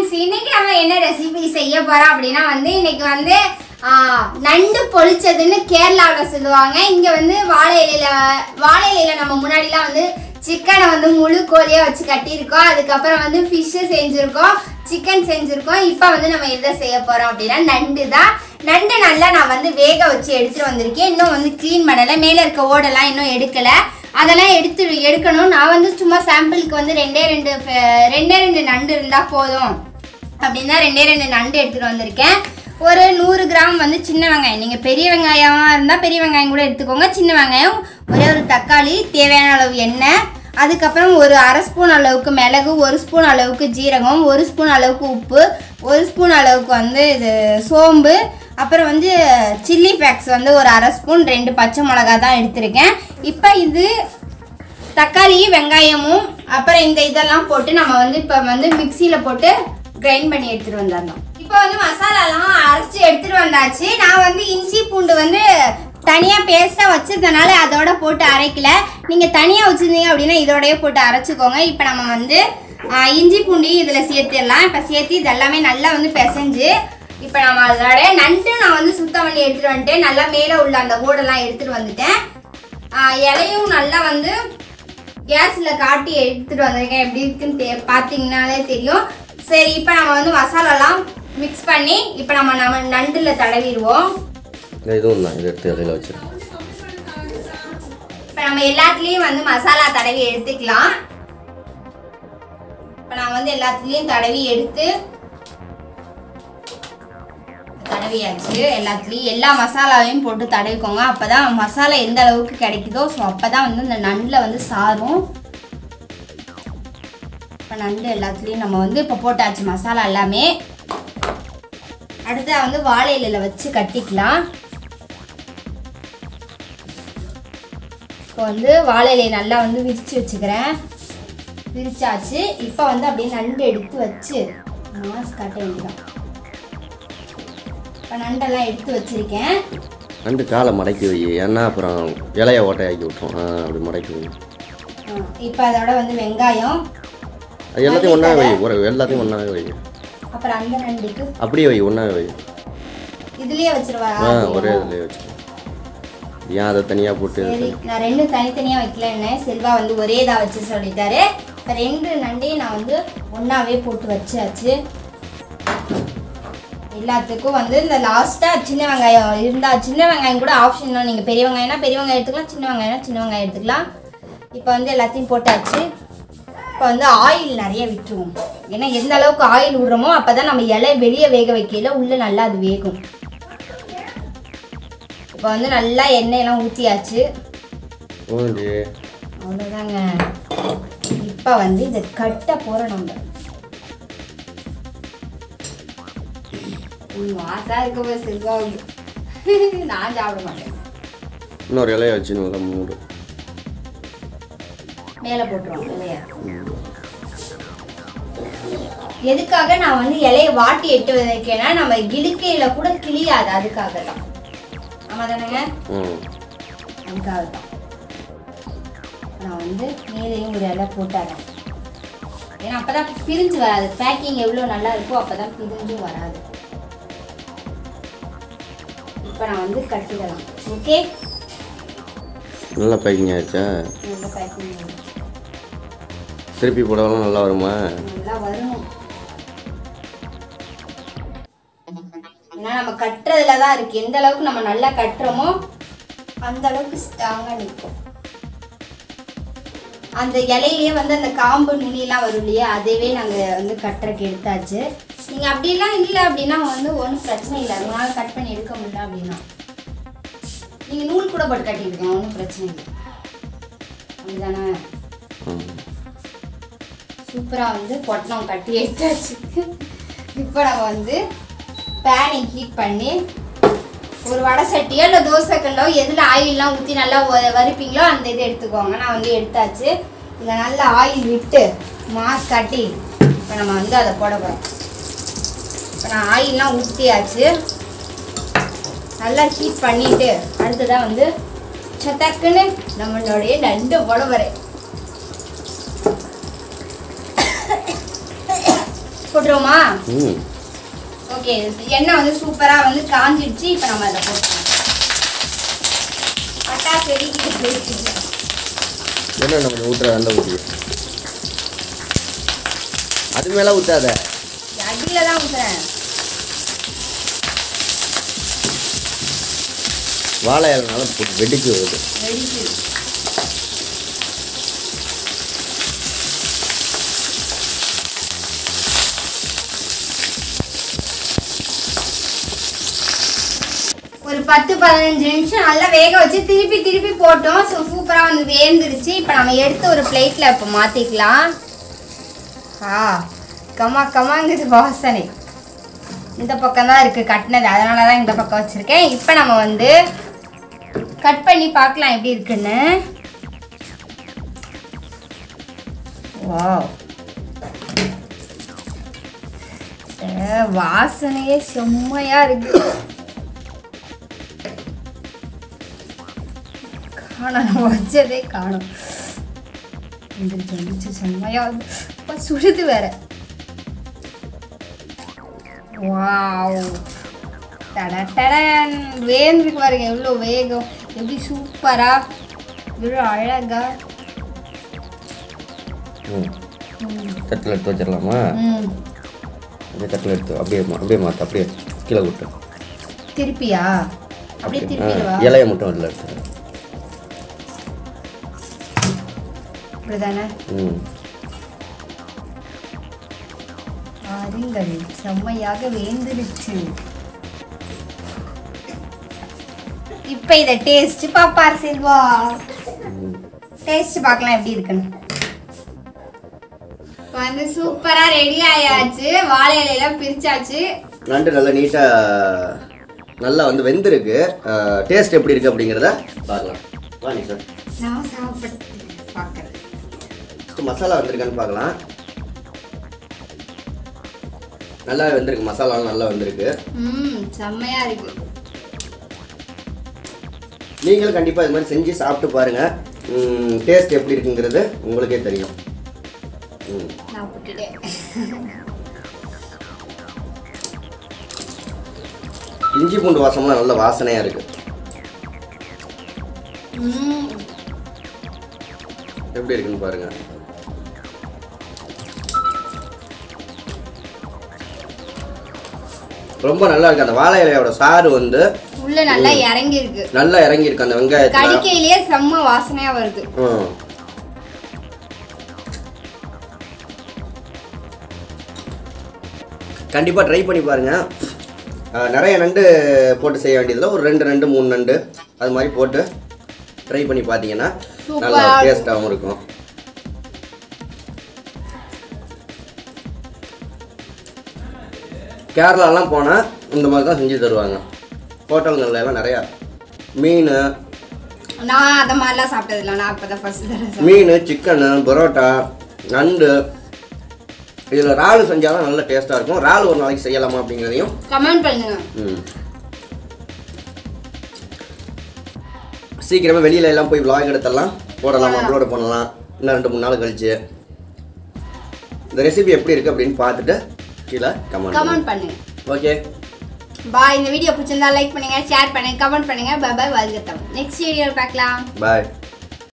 Friends இன்னைக்கு நம்ம என்ன ரெசிபி செய்ய போறோம் அப்படின்னா வந்து இன்னைக்கு வந்து ஆ, நண்டு பொளிச்சதுன்னு கேரளாவில் சொல்லுவாங்க இங்க வந்து வாழை இலையில வாழை இலையில நம்ம முன்னாடிலாம் வந்து சிக்கனை வந்து முழு கோழியா வச்சு கட்டியிருக்கோம் அதுக்கப்புறம் வந்து ஃபிஷ்ஷு செஞ்சுருக்கோம் சிக்கன் செஞ்சுருக்கோம் இப்போ வந்து நம்ம எதை செய்ய போறோம் அப்படின்னா நண்டு தான் நண்டு நல்லா நான் வந்து வேக வச்சு எடுத்துட்டு வந்திருக்கேன் இன்னும் வந்து க்ளீன் பண்ணலை மேலே இருக்க ஓடெல்லாம் இன்னும் எடுக்கலை அதெல்லாம் எடுத்து எடுக்கணும் நான் வந்து சும்மா சாம்பிளுக்கு வந்து ரெண்டே ரெண்டு ஃப- ரெண்டே ரெண்டு நண்டு இருந்தால் போதும் அப்படின்னா ரெண்டே ரெண்டு நண்டு எடுத்துகிட்டு வந்திருக்கேன் ஒரு நூறு கிராம் வந்து சின்ன வெங்காயம் நீங்கள் பெரிய வெங்காயமாக இருந்தால் பெரிய வெங்காயம் கூட எடுத்துக்கோங்க சின்ன வெங்காயம் ஒரே ஒரு தக்காளி தேவையான அளவு எண்ணெய் அதுக்கப்புறம் ஒரு அரை ஸ்பூன் அளவுக்கு மிளகு ஒரு ஸ்பூன் அளவுக்கு ஜீரகம் ஒரு ஸ்பூன் அளவுக்கு உப்பு ஒரு ஸ்பூன் அளவுக்கு வந்து இது சோம்பு அப்புறம் வந்து சில்லி பேக்ஸ் வந்து ஒரு அரை ஸ்பூன் ரெண்டு பச்சை மிளகா தான் எடுத்திருக்கேன் இப்போ இது தக்காளி வெங்காயமும் அப்புறம் இந்த இதெல்லாம் போட்டு நம்ம வந்து இப்போ வந்து மிக்சியில் போட்டு கிரைண்ட் பண்ணி எடுத்துட்டு வந்துடணும் இப்போ வந்து மசாலாலாம் அரைச்சி எடுத்துட்டு வந்தாச்சு நான் வந்து இஞ்சி பூண்டு வந்து தனியாக பேஸ்ட்டாக வச்சிருந்தனால அதோட போட்டு அரைக்கல நீங்கள் தனியாக வச்சுருந்தீங்க அப்படின்னா இதோடய போட்டு அரைச்சிக்கோங்க இப்போ நம்ம வந்து ஆ, இஞ்சி பூண்டு இதில் சேர்த்துடலாம் இப்போ சேர்த்து இதெல்லாமே நல்லா வந்து பிசைஞ்சு இப்போ நம்ம அதோட நண்டு நான் வந்து சுத்தம் பண்ணி எடுத்துகிட்டு வந்துட்டேன் நல்லா மேலே உள்ள அந்த ஓடெல்லாம் எடுத்துகிட்டு வந்துட்டேன் ஆ, இலையும் நல்லா வந்து கேஸில் காட்டி எடுத்துகிட்டு வந்திருக்கேன் எப்படி இருக்குன்னு தெ பார்த்தீங்கனாலே தெரியும் சரி இப்போ நம்ம வந்து மசாலாலாம் மிக்ஸ் பண்ணி இப்போ நம்ம நம்ம நண்டில் தடவிடுவோம் இந்த இதுவும் தான் இதை எடுத்து இலையில வச்சிருக்கேன் இப்போ நம்ம எல்லாத்துலேயும் வந்து மசாலா தடவி எடுத்துக்கலாம் இப்போ நான் வந்து எல்லாத்துலேயும் தடவி எடுத்து தடவியாச்சு எல்லாத்துலேயும் எல்லா மசாலாவையும் போட்டு தடவிக்கோங்க அப்போ தான் மசாலா எந்த அளவுக்கு கிடைக்குதோ ஸோ அப்போ தான் வந்து இந்த நண்டில் வந்து சாரும் இப்போ நண்டு எல்லாத்துலேயும் நம்ம வந்து இப்போ போட்டாச்சு மசாலா எல்லாமே அடுத்து வந்து வாழை இலையில வச்சு கட்டிக்கலாம் இப்போ வந்து வாழை இலையை நல்லா வந்து விரிச்சு வச்சுக்கிறேன் விரிச்சாச்சு இப்போ வந்து அப்படியே நண்டு எடுத்து வச்சு மாஸ் காட்ட வேண்டியதான் இப்போ நண்டெல்லாம் எடுத்து வச்சிருக்கேன் ரெண்டு காலை மடக்கி வை ஏன்னா அப்புறம் இலைய ஓட்டையாக்கி விட்டுரும் ஆ அப்படி மடக்கி வை இப்போ அதோட வந்து வெங்காயம் அது எல்லாத்தையும் ஒன்றாவே வை ஒரு எல்லாத்தையும் ஒன்றாவே வை அப்புறம் அந்த நண்டுக்கு அப்படியே வை ஒன்றாவே வை இதுலயே வச்சிருவா ஆ ஒரே இதுலேயே வச்சு ஏன் அதை தனியாக போட்டு இது சரி நான் ரெண்டு தனித்தனியாக வைக்கலன்னு செல்வா வந்து ஒரே இதாக வச்சு சொல்லிட்டாரு இப்போ ரெண்டு நண்டையும் நான் வந்து ஒன்றாவே போட்டு வச்சாச்சு எல்லாத்துக்கும் வந்து இந்த லாஸ்ட்டாக சின்ன வெங்காயம் இருந்தால் சின்ன வெங்காயம் கூட ஆப்ஷன் தான் நீங்கள் பெரிய வெங்காயம்னா பெரிய வெங்காயம் எடுத்துக்கலாம் சின்ன வெங்காயம்னா சின்ன வெங்காயம் எடுத்துக்கலாம் இப்போ வந்து எல்லாத்தையும் போட்டாச்சு இப்போ வந்து ஆயில் நிறைய விட்டுருவோம் ஏன்னா எந்த அளவுக்கு ஆயில் விடுறோமோ அப்போ தான் நம்ம இலை வெளியே வேக வைக்கல உள்ளே நல்லா அது வேகும் இப்போ வந்து நல்லா எண்ணெயெல்லாம் ஊற்றியாச்சு ஓண்டி அவ்வளோதாங்க இப்போ வந்து இதை கட்ட போகிறோம் நம்ம உம், வாசா இருக்க போய் செல்வாங்க நான் சாப்பிட மாட்டேன் இன்னொரு இலைய வச்சு நல்லா மூடு மேலே போட்டுருவோம் இலைய எதுக்காக நான் வந்து இலையை வாட்டி எட்டு வைக்கேன்னா நம்ம இடுக்கையில கூட கிளியாது அதுக்காக தான் ஆமா தானேங்க ம் அதுக்காக தான் நான் வந்து மேலேயும் ஒரு இலை போட்டுறேன் ஏன்னா அப்போ தான் பிரிஞ்சு வராது பேக்கிங் எவ்வளோ நல்லா இருக்கோ அப்போ தான் பிரிஞ்சும் வராது இப்போ நான் வந்து கட்டிடலாம் ஓகே நல்லா பேக்கிங் ஆயிடுச்சா நல்ல பேக்கிங் திருப்பி போடலாம் நல்லா வருமா நல்லா வரும் ஏன்னா நம்ம கட்டுறதுல தான் இருக்கு எந்த அளவுக்கு நம்ம நல்லா கட்டுறோமோ அந்த அளவுக்கு ஸ்ட்ராங்காக நிற்கும் அந்த இலையிலேயே வந்து அந்த காம்பு நுனியெல்லாம் வரும் இல்லையா அதுவே நாங்கள் வந்து கட்டுறக்கு எடுத்தாச்சு நீங்கள் அப்படிலாம் இல்லை அப்படின்னா வந்து ஒன்றும் பிரச்சனை இல்லை உங்களால் கட் பண்ணி எடுக்க முடியல அப்படின்னா நீங்கள் நூல் கூட போட்டு கட்டிருக்கோம் ஒன்றும் பிரச்சனை இல்லை அப்படிதானே ம் சூப்பராக வந்து பொட்டணம் கட்டி எடுத்தாச்சு இப்போ நம்ம வந்து பேனை ஹீட் பண்ணி ஒரு வடை சட்டியோ இல்லை தோசைக்கல்லோ எதில் ஆயிலெலாம் ஊற்றி நல்லா வ- வறுப்பீங்களோ அந்த இது எடுத்துக்கோங்க நான் வந்து எடுத்தாச்சு இதை நல்லா ஆயில் விட்டு மாஸ் கட்டி இப்போ நம்ம வந்து அதை போட போகிறோம் இப்போ நான் ஆயிலெலாம் ஊற்றியாச்சு நல்லா ஹீட் பண்ணிட்டு அடுத்ததான் வந்து சத்தக்குன்னு நம்மளுடைய நண்டு போட போகிறேன் போட்டுருவோமா ம் ஓகே எண்ணெய் வந்து சூப்பராக வந்து காஞ்சிடுச்சு இப்போ நம்ம அதை போட்டுக்கலாம் பட்டாசு வெடிக்கிட்டு போயிடுச்சு என்ன நம்ம ஊற்றுற அந்த ஊற்றி அது மேலே ஊற்றாத அடியில் தான் ஊற்றுறேன் வாழை இலைனால போட்டு வெடிச்சு வருது வெடிச்சு ஒரு பத்து பதினஞ்சு நிமிஷம் நல்லா வேக வச்சு திருப்பி திருப்பி போட்டோம் ஸோ சூப்பராக வந்து வேந்துருச்சு இப்போ நம்ம எடுத்து ஒரு பிளேட்டில் இப்போ மாற்றிக்கலாம் ஆ கம்மா கம்மாங்குது வாசனை இந்த பக்கம் தான் இருக்குது கட்டினது அதனால தான் இந்த பக்கம் வச்சுருக்கேன் இப்போ நம்ம வந்து கட் பண்ணி பார்க்கலாம் எப்படி இருக்குன்னு வாவ் ஏ, வாசனையே செம்மையா இருக்கு காணோம் வச்சதே காணும் எந்திரிச்சு எந்திரிச்சு செம்மையா இருக்கு. அப்பா, சுடுது வேற வாவ் தட தடன் வேந்திருக்கு பாருங்க எவ்வளோ வேகம் எப்படி சூப்பரா இவ்வளோ அழகா ம் தட்டில் எடுத்து வச்சிடலாமா ம் அப்படியே தட்டில் எடுத்து அப்படியே மா- அப்படியே மாற்ற அப்படியே கீழே விட்டு திருப்பியா அப்படியே திருப்பிடுவா இலையை மட்டும் அதில் எடுத்து இப்படிதானே ம் பாருங்கள் செம்மையாக வேந்துருச்சு இப்போ இதை டேஸ்ட் பாப்பார் செல்வா ம். டேஸ்ட் பார்க்கலாம் எப்படி இருக்குன்னு இப்போ வந்து சூப்பரா ரெடி ஆயாச்சு வாழை இலையெல்லாம் பிரிச்சாச்சு நண்டு நல்லா நீட்டாக நல்லா வந்து வெந்திருக்கு டேஸ்ட் எப்படி இருக்குது அப்படிங்கிறத பார்க்கலாம் வா நீ சார் நான் சாப்பிட்டு பார்க்குறேன் ஃபஸ்ட்டு மசாலா வந்திருக்கான்னு பார்க்கலாம் நல்லா வெந்திருக்கு மசாலாலாம் நல்லா வந்திருக்கு ம் செம்மையா இருக்கு நீங்களும் கண்டிப்பாக இது மாதிரி செஞ்சு சாப்பிட்டு பாருங்கள் டேஸ்ட் எப்படி இருக்குங்கிறது உங்களுக்கே தெரியும் ம் நான் விட்டுட்டேன் இஞ்சி பூண்டு வாசம்லாம் நல்ல வாசனையாக இருக்குது ம் எப்படி இருக்குன்னு பாருங்கள் ரொம்ப நல்லா இருக்கு அந்த வாழை இலையோட சாறு வந்து உள்ள நல்லா இறங்கி இருக்கு நல்லா இறங்கியிருக்கு அந்த வெங்காயத்தில் கடிக்கையிலேயே செம்ம வாசனையா வருது ம் கண்டிப்பாக ட்ரை பண்ணி பாருங்கள் நிறைய நண்டு போட்டு செய்ய வேண்டியதில்ல ஒரு ரெண்டு நண்டு மூணு நண்டு அது மாதிரி போட்டு ட்ரை பண்ணி பார்த்தீங்கன்னா நல்லா Super. டேஸ்ட்டாகவும் இருக்கும் கேரளாலாம் போனால் இந்த மாதிரி தான் செஞ்சு தருவாங்க ஹோட்டல்கள்ல எல்லாம் நிறையா மீன் நான் அந்த மாதிரிலாம் சாப்பிட்டதில்ல நான் இப்பதான் ஃபர்ஸ்ட் தடவை மீன் சிக்கனு பரோட்டா நண்டு இதில் இறால் செஞ்சாலும் நல்ல டேஸ்ட்டாக இருக்கும் இறால் ஒரு நாளைக்கு செய்யலாமா அப்படிங்கிறதையும் கமெண்ட் பண்ணுங்க ம். சீக்கிரமாக வெளியில எல்லாம் போய் vlog எடுத்தெல்லாம் போடலாம் அப்லோட் பண்ணலாம் இன்னும் ரெண்டு மூணு நாள் கழிச்சு இந்த ரெசிபி எப்படி இருக்குது அப்படின்னு பார்த்துட்டு கீழே கமெண்ட் கமெண்ட் பண்ணுங்க ஓகே பாய் இந்த வீடியோ பிடிச்சிருந்தா லைக் பண்ணுங்க ஷேர் பண்ணுங்க கமெண்ட் பண்ணுங்க பாய் பாய் வாழ்க தமிழ் நெக்ஸ்ட் வீடியோவில் பார்க்கலாம் பாய்